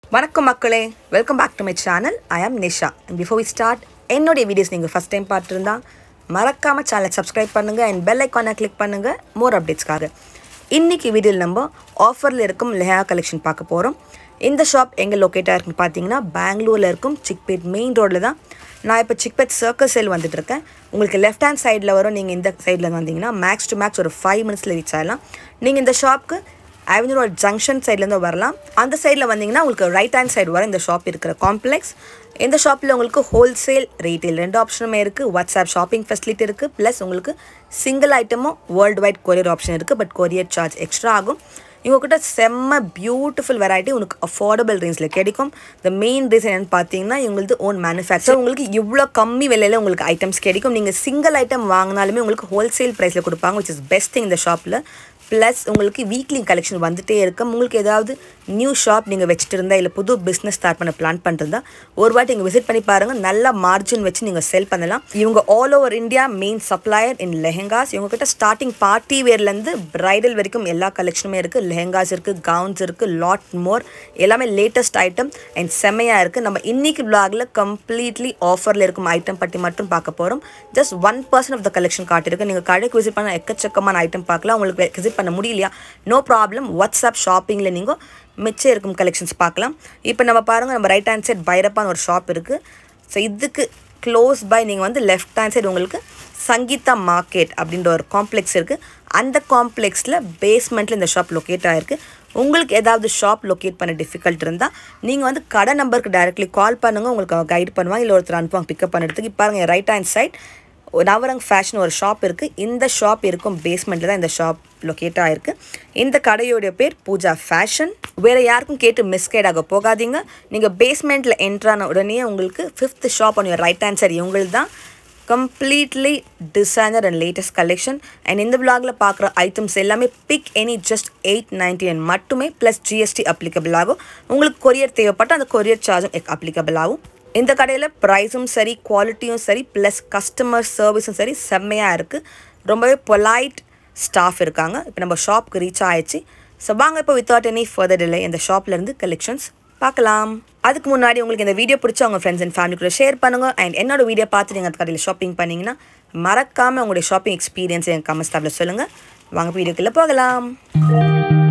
வணக்கம் மக்களே welcome back to my channel I am Nisha before we start என்னுடைய videos நீங்கள் ஃபஸ்ட் டைம் பார்த்துருந்தா மறக்காமல் சேனலை சப்ஸ்கிரைப் பண்ணுங்கள் அண்ட் பெல் ஐக்கானை கிளிக் பண்ணுங்கள் மோர் அப்டேட்ஸ்க்காக இன்றைக்கி வீடியோவில் நம்ம ஆஃபரில் இருக்கும் லெஹா கலெக்ஷன் பார்க்க போகிறோம் இந்த ஷாப் எங்கே லொக்கேட்டாக இருக்குன்னு பார்த்தீங்கன்னா பெங்களூரில் இருக்கும் சிக்பேட் மெயின் ரோடில் தான் நான் இப்போ சிக்பேட் சர்க்கஸ் சேல் வந்துட்டு இருக்கேன் உங்களுக்கு லெஃப்ட் ஹேண்ட் சைடில் வரும் நீங்கள் இந்த சைடில் வந்தீங்கன்னா மேக்ஸ் டு மேக்ஸ் ஒரு ஃபைவ் மினிட்ஸில் ரீச் ஆகலாம் நீங்கள் இந்த ஷாப்க்கு அவென்யூ ரோட் ஜங்ஷன் சைட்லேருந்து வரலாம் அந்த சைடில் வந்தீங்கன்னா உங்களுக்கு ரைட் ஹேண்ட் சைடு வர இந்த ஷாப் இருக்கிற காம்ப்ளெக்ஸ் இந்த ஷாப்பில் உங்களுக்கு ஹோல்சேல் ரீட்டைல் ரெண்டு ஆப்ஷனுமே இருக்குது வாட்ஸ்அப் ஷாப்பிங் ஃபெசிலிட்டி இருக்குது ப்ளஸ் உங்களுக்கு சிங்கிள் ஐட்டமும் வேர்ல்டு வைட் கொரியர் ஆப்ஷன் இருக்குது பட் கொரியர் சார்ஜ் எக்ஸ்ட்ரா ஆகும் இவங்ககிட்ட செம்ம பியூட்டிஃபுல் வெரைட்டி உங்களுக்கு அஃபோர்டபுள் ரேஞ்சில் கிடைக்கும் த மெயின் ரீசன் என்னன்னு பார்த்தீங்கன்னா இவங்களுக்கு ஓன் மேனுஃபேக்சர் உங்களுக்கு இவ்வளோ கம்மி விலையில் உங்களுக்கு ஐட்டம்ஸ் கிடைக்கும் நீங்கள் சிங்கிள் ஐட்டம் வாங்கினாலுமே உங்களுக்கு ஹோல்சேல் ப்ரைஸில் கொடுப்பாங்க விச் இஸ் பெஸ்ட் திங் இந்த ஷாப்பில் ப்ளஸ் உங்களுக்கு வீக்லி கலெக்ஷன் வந்துட்டே இருக்கும் உங்களுக்கு ஏதாவது நியூ ஷாப் நீங்கள் வச்சுட்டு இருந்தால் இல்லை புது பிஸ்னஸ் ஸ்டார்ட் பண்ண பிளான் பண்ணிருந்தா ஒரு வாட்டி நீங்கள் விசிட் பண்ணி பாருங்கள் நல்ல மார்ஜின் வச்சு நீங்கள் செல் பண்ணலாம் இவங்க all over India main supplier in lehengas இவங்க கிட்ட ஸ்டார்டிங் பார்ட்டி வேர்லேருந்து பிரைடல் வரைக்கும் எல்லா கலெக்ஷனுமே இருக்குது லெஹெங்காஸ் இருக்குது கவுன்ஸ் இருக்குது லாட் மோர் எல்லாமே லேட்டஸ்ட் ஐட்டம் அண்ட் செம்மையாக இருக்குது நம்ம இன்னைக்கு vlogல கம்ப்ளீட்லி ஆஃபரில் இருக்கும் ஐட்டம் பற்றி மட்டும் பார்க்க போகிறோம் just one percent of the collection காட்டியிருக்கு நீங்கள் கடைக்கு விசிட் பண்ண எக்கச்சக்கமான ஐட்டம் பார்க்கலாம் உங்களுக்கு விசிட் பண்ண முடியலையா நோ ப்ராப்ளம் வாட்ஸ்அப் ஷாப்பிங்கில் நீங்கள் மிச்சம் இருக்கும் கலெக்ஷன்ஸ் பார்க்கலாம் இப்போ நம்ம பாருங்கள் நம்ம ரைட் ஹேண்ட் சைட் பைரப்பான்னு ஒரு ஷாப் இருக்குது ஸோ இதுக்கு க்ளோஸ் பை நீங்கள் வந்து லெஃப்ட் ஹேண்ட் சைடு உங்களுக்கு சங்கீதா மார்க்கெட் அப்படின்ற ஒரு காம்ப்ளெக்ஸ் இருக்குது அந்த காம்ப்ளெக்ஸில் பேஸ்மெண்ட்டில் இந்த ஷாப் லொக்கேட் ஆகிருக்கு உங்களுக்கு ஏதாவது ஷாப் லொக்கேட் பண்ண டிஃபிகல்ட் இருந்தால் நீங்கள் வந்து கடை நம்பருக்கு டைரெக்ட்லி கால் பண்ணுங்கள் உங்களுக்கு கைட் பண்ணுவாங்க இல்லை ஒருத்தர் அனுப்புவாங்க பிக்கப் பண்ணுறதுக்கு இப்போ பாருங்கள் right hand side Navrang fashion ஒரு ஷாப் இருக்குது இந்த ஷாப் இருக்கும் பேஸ்மெண்ட்டில் தான் இந்த ஷாப் லொக்கேட் ஆகிருக்கு இந்த கடையோடைய பேர் பூஜா ஃபேஷன் வேறு யாருக்கும் கேட்டு மிஸ்கைட் ஆக போகாதீங்க நீங்கள் பேஸ்மெண்ட்டில் என்ட்ரான உடனே உங்களுக்கு fifth shop on your right hand side உங்களுக்கு தான் completely designer and latest collection and இந்த பிளாகில் பார்க்குற ஐட்டம்ஸ் எல்லாமே pick any just eight ninety nine மட்டுமே ப்ளஸ் ஜிஎஸ்டி அப்ளிகபிள் ஆகும் உங்களுக்கு கொரியர் தேவைப்பட்ட அந்த கொரியர் சார்ஜும் அப்ளிகபிள் ஆகும் இந்த கடையில் ப்ரைஸும் சரி குவாலிட்டியும் சரி ப்ளஸ் கஸ்டமர் சர்வீஸும் சரி செம்மையாக இருக்குது ரொம்பவே பொலைட் ஸ்டாஃப் இருக்காங்க இப்போ நம்ம ஷாப்க்கு ரீச் ஆயிடுச்சு ஸோ வாங்க இப்போ வித்தவுட் எனி ஃபர்தர் டிலே இந்த ஷாப்லேருந்து கலெக்ஷன்ஸ் பார்க்கலாம் அதுக்கு முன்னாடி உங்களுக்கு இந்த வீடியோ பிடிச்ச உங்கள் ஃப்ரெண்ட்ஸ் அண்ட் ஃபேமிலி கூட ஷேர் பண்ணுங்கள் அண்ட் என்னோட வீடியோ பார்த்து நீங்கள் அந்த கடையில் ஷாப்பிங் பண்ணிங்கன்னா மறக்காமல் உங்களுடைய ஷாப்பிங் எக்ஸ்பீரியன்ஸ் எங்கள் கமெண்ட்ஸ் டாப்பில் சொல்லுங்கள் வாங்க வீடியோக்குள்ளே போகலாம்